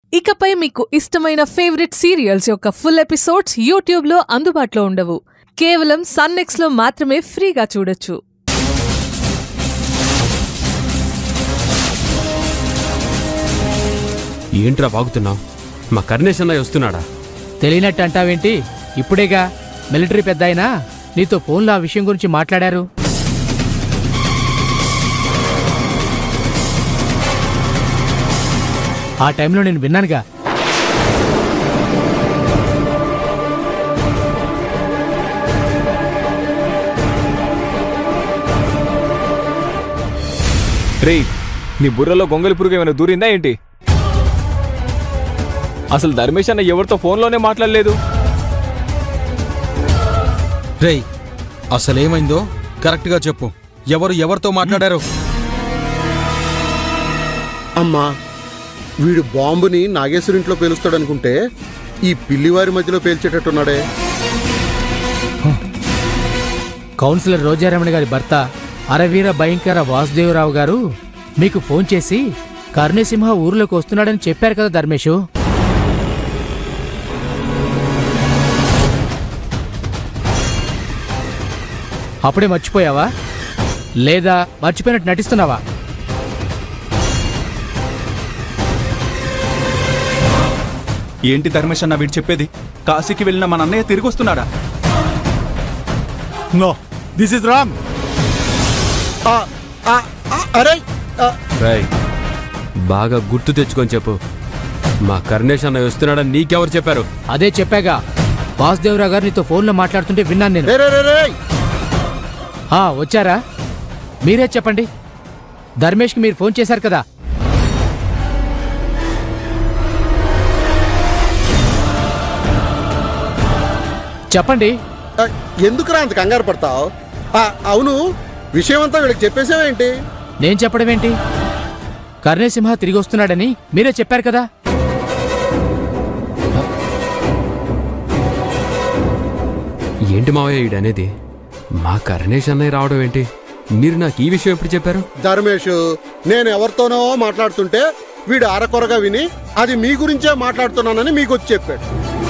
ఇకపై మీకు ఇష్టమైన ఫేవరెట్ సీరియల్స్ యొక్క ఫుల్ ఎపిసోడ్స్ యూట్యూబ్లో అందుబాటులో ఉండవు కేవలం సన్నెక్స్లో మాత్రమే ఫ్రీగా చూడొచ్చు ఏంట్రా వాగుతున్నావు మా కర్ణేష్ అన్నయ్య వస్తున్నాడా తెలియనట్టు అంటావేంటి ఇప్పుడేగా మిలిటరీ పెద్ద అయినా నీతో ఫోన్లో ఆ విషయం గురించి మాట్లాడారు ఆ టైంలో నేను విన్నానుగా రేయ్ నీ బుర్రలో గొంగలి పురుగు ఏమైనా దూరిందా ఏంటి అసలు ధర్మేష్ అన్న ఎవరితో ఫోన్లోనే మాట్లాడలేదు రేయ్ అసలేమైందో కరెక్ట్గా చెప్పు ఎవరు ఎవరితో మాట్లాడారు అమ్మా వీడు బాంబుని నాగేశ్వరింట్లో పేలుస్తాడనుకుంటే ఈ పిల్లివారి మధ్యలో పేల్చేటట్టున్నాడే కౌన్సిలర్ రోజారమణ గారి భర్త అరవీర భయంకర వాసుదేవరావు గారు మీకు ఫోన్ చేసి కర్ణసింహ ఊర్లోకి వస్తున్నాడని చెప్పారు కదా ధర్మేషు అప్పుడే మర్చిపోయావా లేదా మర్చిపోయినట్టు నటిస్తున్నావా ఏంటి ధర్మేష్ అన్న వీడు చెప్పేది కాశీకి వెళ్ళిన మన అన్నయ్య తిరిగి వస్తున్నాడా నో దిస్ ఇస్ రాంగ్ ఆ, ఆ, ఆ, అరే ఆ, రాయ్ బాగా గుర్తు తెచ్చుకొని చెప్పు మా కర్ణేష్ అన్నయ్య వస్తున్నాడని నీకెవరు చెప్పారు అదే చెప్పాగా వాసుదేవరావు గారు నీతో ఫోన్లో మాట్లాడుతుంటే విన్నాను నేను రే, రే, రే, రేయ్. ఆ, వచ్చారా మీరే చెప్పండి ధర్మేష్కి మీరు ఫోన్ చేశారు కదా చెప్పండి ఆ, ఎందుకురా అంత కంగారు పడతావు అవును విషయం అంతా వీళ్ళకి చెప్పేసావేంటి నేను చెప్పడం ఏంటి కర్ణసింహ తిరిగి వస్తున్నాడని మీరే చెప్పారు కదా ఏంటి మావయ్య ఈడనేది మా కర్ణేష్ అన్నయ్య రావడం ఏంటి మీరు నాకు ఈ విషయం ఎప్పుడు చెప్పారు ధర్మేష్ నేను ఎవరితోనో మాట్లాడుతుంటే వీడు అరకొరగా విని అది మీ గురించే మాట్లాడుతున్నానని మీకు వచ్చి చెప్పాడు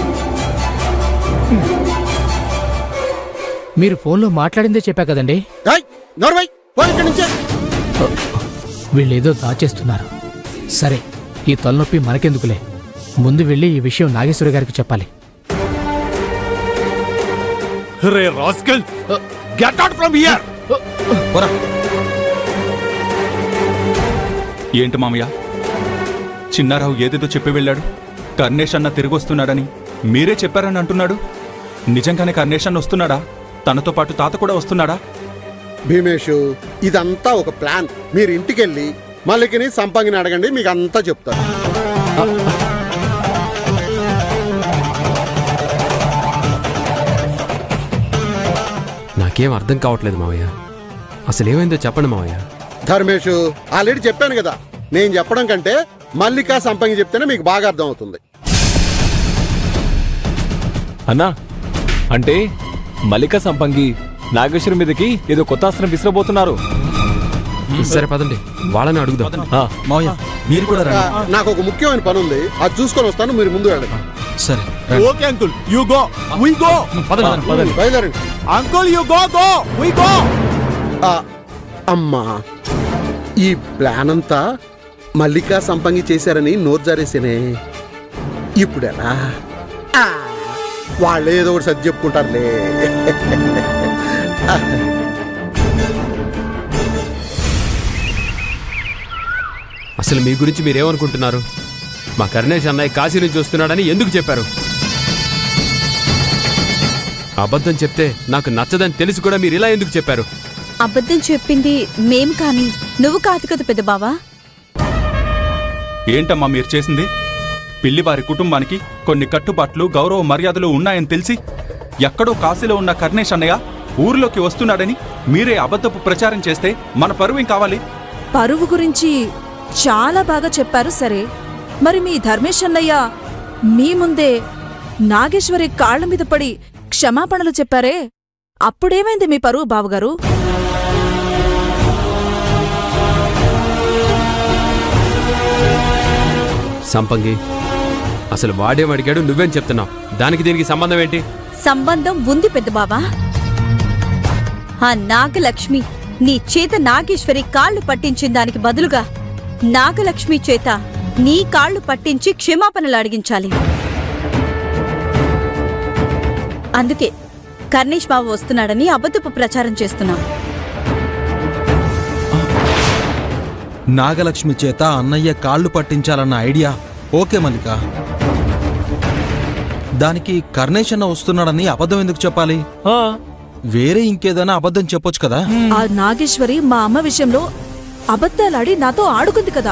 మీరు ఫోన్లో మాట్లాడిందే చెప్పా కదండి ఏయ్, నోర్వై పోయి ఇక్కడి నుంచే వీళ్ళేదో దాచేస్తున్నారు సరే ఈ తలనొప్పి మనకెందుకులే ముందు వెళ్ళి ఈ విషయం నాగేశ్వర గారికి చెప్పాలి రే rascal get out from here పోరా ఏంటి మామయ్య చిన్నారావు ఏదేదో చెప్పి వెళ్ళాడు కర్ణేష్ అన్న తిరిగి వస్తున్నాడని మీరే చెప్పారని అంటున్నాడు నిజంగానే కర్ణేష్ అన్న వస్తున్నాడా తనతో పాటు తాత కూడా వస్తున్నాడా భీమేష్ ఇదంతా ఒక ప్లాన్ మీరు ఇంటికెళ్ళి మల్లికిని సంపంగిని అడగండి మీకు అంతా చెప్తారు నాకేం అర్థం కావట్లేదు మావయ్య అసలు ఏమైందో చెప్పండి మావయ్య ధర్మేష్ ఆల్రెడీ చెప్పాను కదా నేను చెప్పడం కంటే మల్లికా సంపంగి చెప్తేనే మీకు బాగా అర్థం అవుతుంది అన్నా అంటే మల్లిక సంపంగి నాగేశ్వరి మీదకి ఏదో కొత్త అస్త్రం విసిరబోతున్నారు సరే పదండి వాళ్ళని అడుగుదాం ఆ, మావయ్య మీరు కూడా ఆ, రండి నాకు ఒక ముఖ్యమైన పని ఉంది అది చూసుకొని వస్తాను మీరు ముందు వెళ్ళండి సరే రండి. Okay uncle you go we go పదండి, బయలుదేరండి uncle you go go we go ఆ, అమ్మా ఈ ప్లాన్ అంతా మల్లికా సంపంగి చేశారని నోరు జారేసేనే ఇప్పుడు ఎలా ఆ, వాళ్ళు ఏదో ఒకటి సర్ది చెప్పుకుంటారులే అసలు మీ గురించి మీరేమనుకుంటున్నారు మా కర్ణేష్ అన్నయ్య కాశీ నుంచి వస్తున్నాడని ఎందుకు చెప్పారు అబద్ధం చెప్తే నాకు నచ్చదని తెలిసి కూడా మీరు ఇలా ఎందుకు చెప్పారు అబద్ధం చెప్పింది మేం కాని నువ్వు కాదు కదా పెద్ద బావా ఏంటమ్మా మీరు చేసింది పిల్లి వారి కుటుంబానికి కొన్ని కట్టుబాట్లు గౌరవ మర్యాదలు ఉన్నాయని తెలిసి ఎక్కడో కాశీలో ఉన్న కర్ణేష్ అన్నయ్య ఊర్లోకి వస్తున్నాడని మీరే అబద్ధపు ప్రచారం చేస్తే మన పరువేం కావాలి పరువు గురించి చాలా బాగా చెప్పారు సరే మరి మీ ధర్మేష్ అన్నయ్య మీ ముందే నాగేశ్వరి కాళ్ల మీద పడి క్షమాపణలు చెప్పారే అప్పుడేమైంది మీ పరువు బావగారు సంపంగి అసలు వాడేం అడిగాడు నువ్వేం చెప్తున్నావు దానికి దీనికి సంబంధం ఏంటి సంబంధం ఉంది పెద్ద బావా ఆ నాగలక్ష్మి నీ చేత నాగేశ్వరి కాళ్ళు పట్టించిన దానికి బదులుగా నాగలక్ష్మి చేత నీ కాళ్ళు పట్టించి క్షమాపణలు అడిగించాలి అందుకే కర్ణేష్ బాబు వస్తున్నాడని అబద్ధపు ప్రచారం చేస్తున్నాం నాగలక్ష్మి చేత అన్నయ్య కాళ్ళు పట్టించాలన్న ఐడియా ఓకే మల్లిక దానికి కర్ణేష్ అన్న వస్తున్నాడని అబద్ధం ఎందుకు చెప్పాలి వేరే ఇంకేదైనా అబద్ధం చెప్పొచ్చు కదా ఆ నాగేశ్వరి మా అమ్మ విషయంలో అబద్ధాలాడి నాతో ఆడుకుంది కదా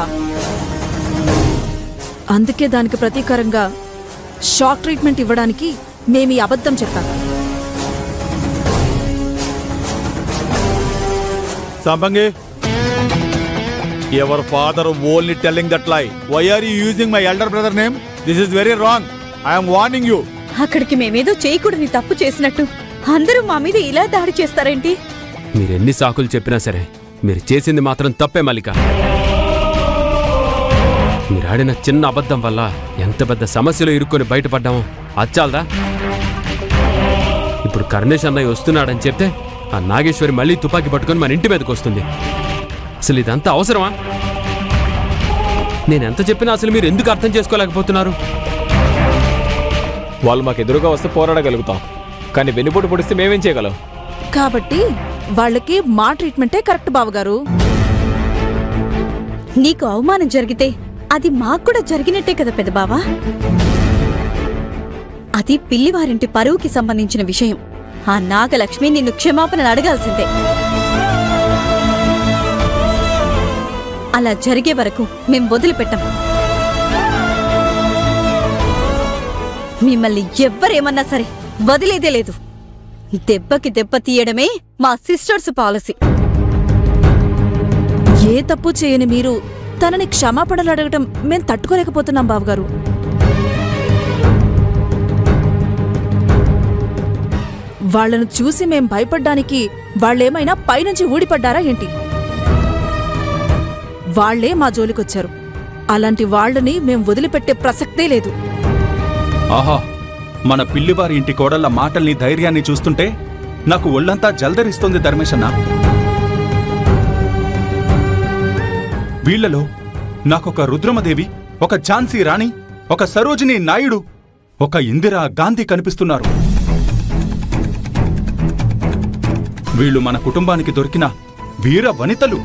అందుకే దానికి ప్రతీకారంగా షాక్ ట్రీట్మెంట్ ఇవ్వడానికి మేము ఈ అబద్ధం చెప్పాం Sambangi, your father only telling that lie. Why are you using my elder brother name? This is very wrong. I am warning you. అక్కడికి మేమేదో చేయకూడని తప్పు చేసినట్టు అందరూ మా మీద ఇలా దాడి చేస్తారేంటి మీరెన్ని సాకులు చెప్పినా సరే మీరు చేసింది మాత్రం తప్పే మల్లిక మీరాడిన చిన్న అబద్ధం వల్ల ఎంత పెద్ద సమస్యలో ఇరుక్కొని బయటపడ్డామో అచ్చాలదా ఇప్పుడు కర్ణేష్ అన్నయ్య వస్తున్నాడని చెప్తే ఆ నాగేశ్వరి మళ్ళీ తుపాకీ పట్టుకొని మన ఇంటి మీదకి వస్తుంది అసలు ఇదంతా అవసరమా నేను ఎంత చెప్పినా అసలు మీరు ఎందుకు అర్థం చేసుకోలేకపోతున్నారు వాళ్ళు మాకు ఎదురుగా వస్తే పోరాడగలుగుతాం కానీ వెన్నుపోటు పొడిస్తే మేమేం చేయగలం కాబట్టి వాళ్ళకి మా ట్రీట్మెంటే కరెక్ట్ బావగారు నీకు అవమానం జరిగితే అది మాకు కూడా జరిగినట్టే కదా పెద్ద బావా అది పిల్లివారింటి పరువుకి సంబంధించిన విషయం ఆ నాగలక్ష్మి నిన్ను క్షమాపణలు అడగాల్సిందే అలా జరిగే వరకు మేం వదిలిపెట్టం మిమ్మల్ని ఎవ్వరేమన్నా సరే వదిలేదే లేదు దెబ్బకి దెబ్బ తీయడమే మా సిస్టర్స్ పాలసీ ఏ తప్పు చేయని మీరు తనని క్షమాపణలు అడగటం మేం తట్టుకోలేకపోతున్నాం బావగారు వాళ్ళను చూసి మేం భయపడ్డానికి వాళ్ళేమైనా పైనుంచి ఊడిపడ్డారా ఏంటి వాళ్లే మా జోలికొచ్చారు అలాంటి వాళ్ళని మేం వదిలిపెట్టే ప్రసక్తే లేదు ఆహా మన పిల్లివారి ఇంటి కోడళ్ళ మాటల్ని ధైర్యాన్ని చూస్తుంటే నాకు ఒళ్ళంతా జల్దరిస్తుంది ధర్మేశన్న వీళ్లలో నాకొక రుద్రమదేవి ఒక ఝాన్సీ రాణి ఒక సరోజిని నాయుడు ఒక ఇందిరా గాంధీ కనిపిస్తున్నారు వీళ్ళు మన కుటుంబానికి దొరికిన వీర వనితలు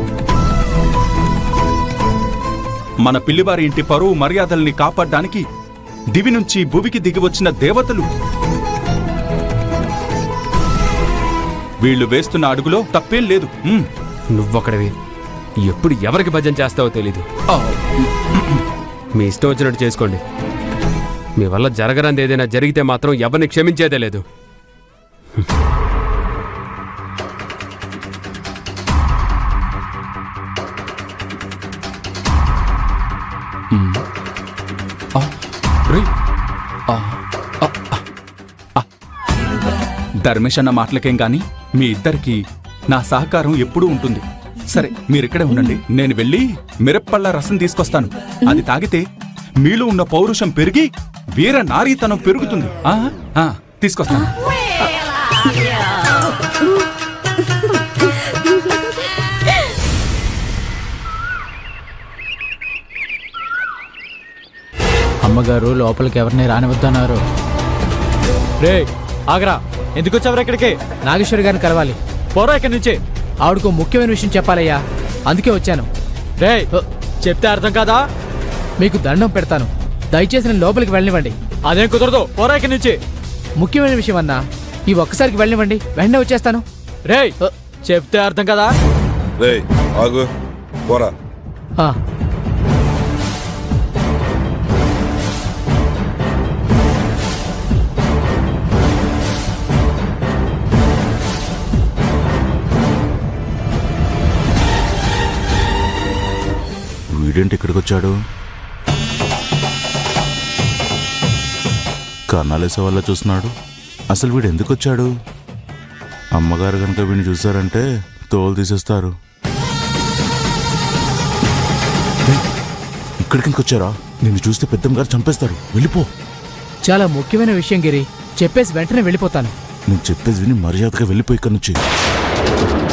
మన పిల్లివారి ఇంటి పరువు మర్యాదల్ని కాపాడ్డానికి దివి నుంచి భువికి దిగివచ్చిన దేవతలు వీళ్ళు వేస్తున్న అడుగులో తప్పేం లేదు ఉమ్. నువ్వొక్కడివి ఎప్పుడు ఎవరికి భజన చేస్తావో తెలీదు మీ ఇష్టం వచ్చినట్టు చేసుకోండి మీ వల్ల జరగరంది ఏదైనా జరిగితే మాత్రం ఎవరిని క్షమించేదే లేదు ధర్మేష్ అన్న మాటలకేం గాని మీ ఇద్దరికి నా సహకారం ఎప్పుడూ ఉంటుంది సరే మీరిక్కడే ఉండండి నేను వెళ్ళి మిరప్పళ్ళ రసం తీసుకొస్తాను అది తాగితే మీలో ఉన్న పౌరుషం పెరిగి వీర నారీతనం పెరుగుతుంది ఆ ఆ, తీసుకొస్తాను అమ్మగారు లోపలికి ఎవరిని రానివద్దన్నారు రే ఆగరా ఎందుకు వచ్చావు ఇక్కడికి నాగేశ్వరి గారిని కలవాలి పోరా ఇక్కడి నుంచి ఆవిడకు ముఖ్యమైన విషయం చెప్పాలయ్యా అందుకే వచ్చాను రే చెప్తే అర్థం కాదా మీకు దండం పెడతాను దయచేసి నేను లోపలికి వెళ్ళనివ్వండి అదేం కుదరదు పోరా ఇక్కడి నుంచి ముఖ్యమైన విషయం అన్నా ఈ ఒక్కసారికి వెళ్ళనివ్వండి వెంటనే వచ్చేస్తాను రే చెప్తే అర్థం కదా రే ఆగు పోరా ఆ, వీడేంటి ఇక్కడికి వచ్చాడు కన్నాలేసే వల్ల చూస్తున్నాడు అసలు వీడు ఎందుకు వచ్చాడు అమ్మగారు కనుక వీడిని చూసారంటే తోలు తీసేస్తారు ఇక్కడ ఇక్కడికి ఎందుకు వచ్చారా నిన్ను చూస్తే పెద్దమ్మ గారు చంపేస్తారు వెళ్ళిపో చాలా ముఖ్యమైన విషయం గిరి చెప్పేసి వెంటనే వెళ్ళిపోతాను నేను చెప్పేది విని మర్యాదగా వెళ్ళిపో ఇక్కడి నుంచి